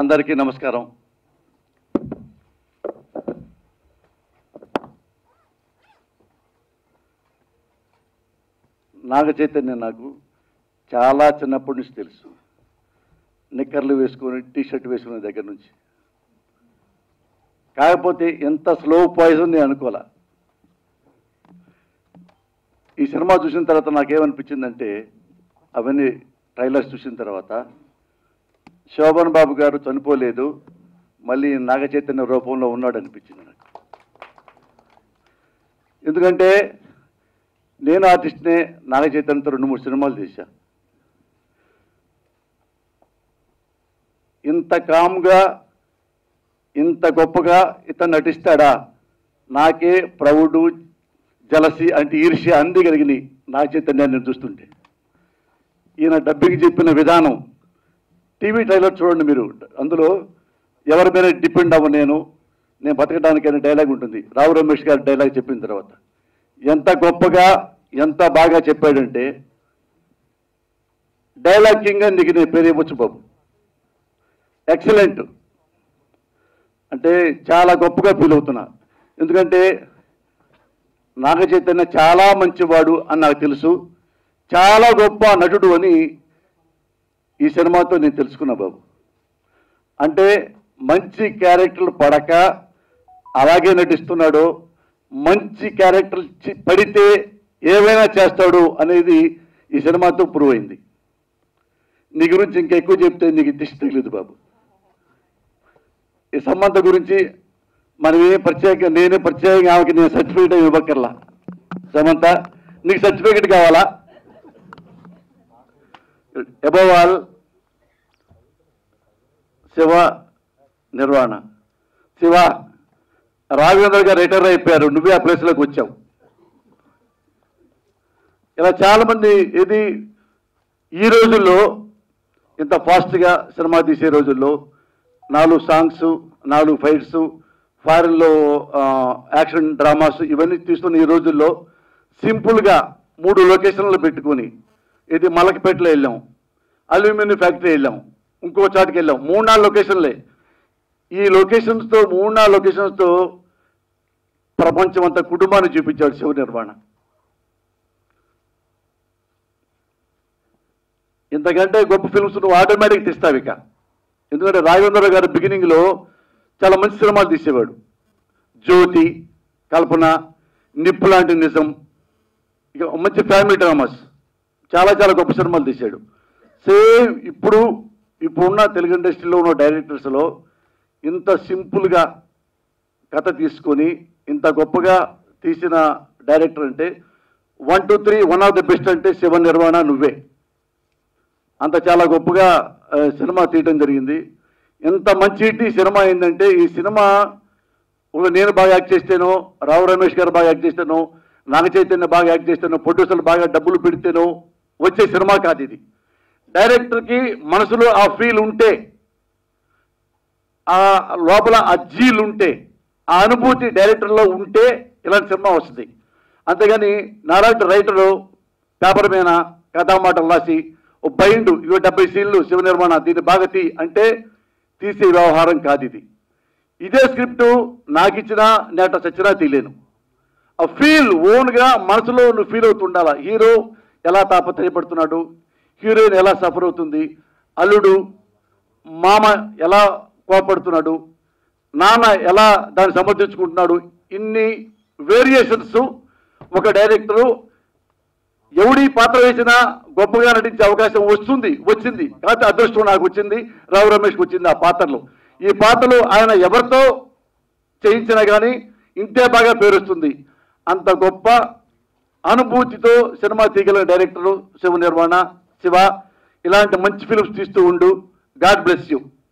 అందరికీ నమస్కారం నాగ చైతన్య నాకు చాలా చిన్నప్పటి నుంచి తెలుసు నిక్కర్లు వేసుకొని టీ షర్ట్ వేసుకునే దగ్గర నుంచి కాకపోతే ఎంత స్లో పాయిజన్ నేను అనుకోలే ఈ సినిమా చూసిన తర్వాత నాకేమనిపించిందంటే అవన్నీ ట్రైలర్స్ చూసిన తర్వాత శోభన్ బాబు గారు చనిపోలేదు మళ్ళీ నాగ చైతన్య రూపంలో ఉన్నాడు అనిపించింది నాకు ఎందుకంటే నేను ఆర్టిస్ట్నే నాగ చైతన్యతో రెండు మూడు సినిమాలు చేశా ఇంత కామ్గా ఇంత గొప్పగా ఇతను నటిస్తాడా నాకే ప్రౌఢు జలసి అంటే ఈర్ష్య అంది కలిగినాయి నా చైతన్యాన్ని చూస్తుంటే ఈయన డబ్బికి చెప్పిన విధానం టీవీ ట్రైలర్ చూడండి మీరు అందులో ఎవరి మీద డిపెండ్ అవ్వ నేను నేను బతకడానికి అనే డైలాగ్ ఉంటుంది రావు రమేష్ గారి డైలాగ్ చెప్పిన తర్వాత ఎంత గొప్పగా ఎంత బాగా చెప్పాడంటే డైలాగ్ కింగ్ అని నీకు నేను పేరు ఇవ్వచ్చు బాబు ఎక్సలెంట్ అంటే చాలా గొప్పగా ఫీల్ అవుతున్నా ఎందుకంటే నాగ చైతన్య చాలా మంచివాడు అని నాకు తెలుసు చాలా గొప్ప నటుడు అని ఈ సినిమాతో నేను తెలుసుకున్నా బాబు అంటే మంచి క్యారెక్టర్లు పడక అలాగే నటిస్తున్నాడు మంచి క్యారెక్టర్ పడితే ఏవైనా చేస్తాడు అనేది ఈ సినిమాతో ప్రూవ్ అయింది నీ గురించి ఇంకా ఎక్కువ చెప్తే నీకు దిష్టి తగిలేదు బాబు ఈ సంబంధం గురించి మనం ఏ ప్రత్యేక నేనే ప్రత్యేకంగా ఆమెకి నేను సర్టిఫికేట్ ఇవ్వక్కర్లా సమంత నీకు సర్టిఫికేట్ కావాలా అబౌవ్ ఆల్ శివ నిర్వహణ శివ రాఘవేంద్ర గారు రిటైర్ అయిపోయారు నువ్వే ఆ ప్లేస్లోకి వచ్చావు ఇలా చాలా మంది ఇది ఈ రోజుల్లో ఇంత ఫాస్ట్గా సినిమా తీసే రోజుల్లో నాలుగు సాంగ్స్ నాలుగు ఫైట్స్ ఫారిన్లో యాక్షన్ డ్రామాస్ ఇవన్నీ తీస్తున్న ఈ రోజుల్లో సింపుల్గా మూడు లొకేషన్లు పెట్టుకొని ఇది మలకపేటలో వెళ్ళాం అల్యూమినియం ఫ్యాక్టరీ వెళ్ళాం ఇంకో చాటుకి వెళ్ళాం మూడు నాలుగు లొకేషన్లే ఈ లొకేషన్స్తో మూడు నాలుగు లొకేషన్స్తో ప్రపంచం అంతా కుటుంబాన్ని చూపించాడు శివ నిర్మాణ ఇంతకంటే గొప్ప ఫిల్మ్స్ నువ్వు ఆటోమేటిక్ తీస్తావు ఇక ఎందుకంటే రాఘవేంద్ర గారు బిగినింగ్లో చాలా మంచి సినిమాలు తీసేవాడు జ్యోతి కల్పన నిప్పు లాంటి నిజం ఇక మంచి ఫ్యామిలీ డ్రామాస్ చాలా చాలా గొప్ప సినిమాలు తీశాడు సేమ్ ఇప్పుడు ఇప్పుడున్న తెలుగు ఇండస్ట్రీలో ఉన్న డైరెక్టర్స్లో ఇంత సింపుల్గా కథ తీసుకొని ఇంత గొప్పగా తీసిన డైరెక్టర్ అంటే one two three one of the best అంటే శివ నిర్వహణ నువ్వే అంత చాలా గొప్పగా ఆ, సినిమా తీయటం జరిగింది ఎంత మంచి హిట్ ఈ సినిమా ఏంటంటే ఈ సినిమా ఒక నేను బాగా యాక్ట్ చేస్తేనో రావు రమేష్ గారు బాగా యాక్ట్ చేస్తాను నాగ చైతన్య బాగా యాక్ట్ చేస్తాను ప్రొడ్యూసర్లు బాగా డబ్బులు పెడితేనో వచ్చే సినిమా కాదు ఇది డైరెక్టర్కి మనసులో ఆ ఫీల్ ఉంటే ఆ లోపల ఆ జీల్ ఉంటే ఆ అనుభూతి డైరెక్టర్లో ఉంటే ఇలాంటి సినిమా వస్తుంది అంతేగాని నాలాంటి రైటరు పేపర్ మీద కథామాటలు రాసి ఓ బైండ్ ఇరవై డెబ్బై సీన్లు శివ నిర్మాణ దీన్ని బాగా తీ అంటే తీసే వ్యవహారం కాదు ఇది ఇదే స్క్రిప్ట్ నాకు ఇచ్చినా నేట చచ్చినా తీయలేను ఆ ఫీల్ ఓన్గా మనసులో నువ్వు ఫీల్ అవుతుండాలా హీరో ఎలా తాపత్రయపడుతున్నాడు హీరోయిన్ ఎలా సఫర్ అవుతుంది అల్లుడు మామ ఎలా కోపడుతున్నాడు నాన్న ఎలా దాన్ని సమర్థించుకుంటున్నాడు ఇన్ని వేరియేషన్స్ ఒక డైరెక్టరు ఎవడి పాత్ర వేసినా గొప్పగా నటించే అవకాశం వస్తుంది వచ్చింది కాబట్టి అదృష్టం నాకు వచ్చింది రావు రమేష్కి వచ్చింది ఆ పాత్రలు ఈ పాత్రలు ఆయన ఎవరితో చేయించినా కానీ ఇంతే బాగా పేరుస్తుంది అంత గొప్ప అనుభూతితో సినిమా తీయగలిగిన డైరెక్టరు శివ నిర్మాణ శివ ఇలాంటి మంచి ఫిల్మ్స్ తీస్తూ ఉండు గాడ్ బ్లెస్ యూ